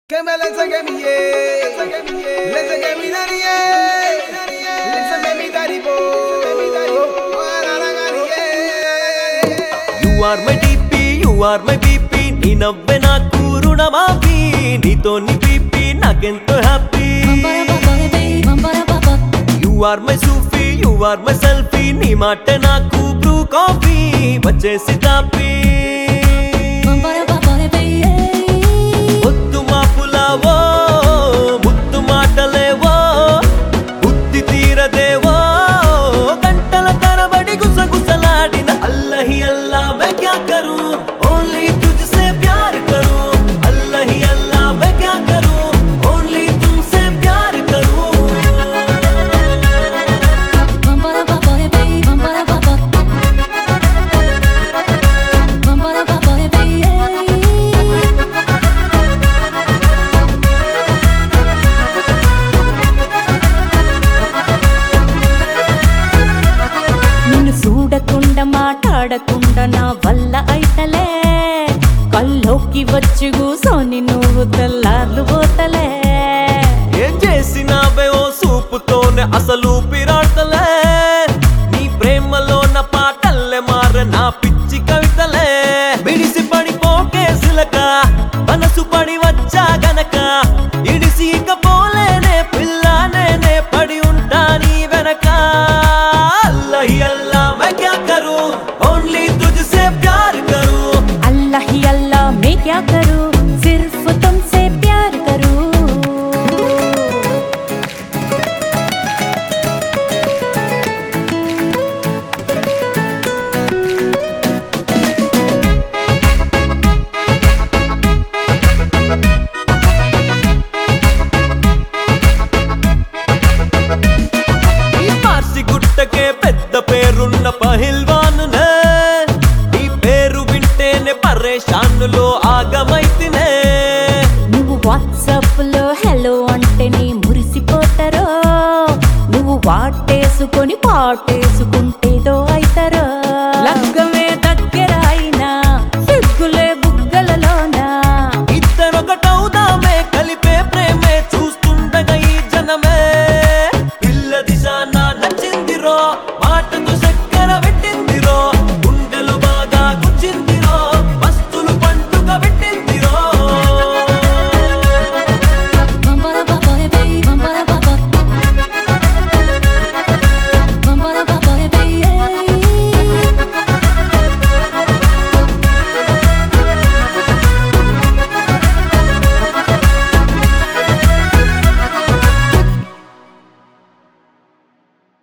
Que me let's get me yeah. Let's get me daddy yeah. Let's get me daddy bo. You are my DP you are my BP నీ నవ్వే నాకు రుణమాఫీ నీతో నీ BP నాకెంతో happy you are my Sufi you are my selfie నీ మాట నాకు బ్రూ కాఫీ వచ్చేసి తాపీ ముద్దు మాపులావో ముద్దు మాటలేవో బుద్ధి తీరదేవో గంటల తరబడి గుసగుసలాడిన అల్లహి అల్లా मैं क्या करूं ओनली तुझसे प्यार करूं अल्लाह अल्लाह मैं क्या करूं ओनली तुमसे प्यार करूं నిన్ను చూడకుండా మాట్లాడకుండా నా వల్ల అయితలే కల్లోకి వచ్చి కూసోని నువ్వు తెల్లార్లు పోతలే ఏం చేసినావే ఓ సూపుతోనే అసలు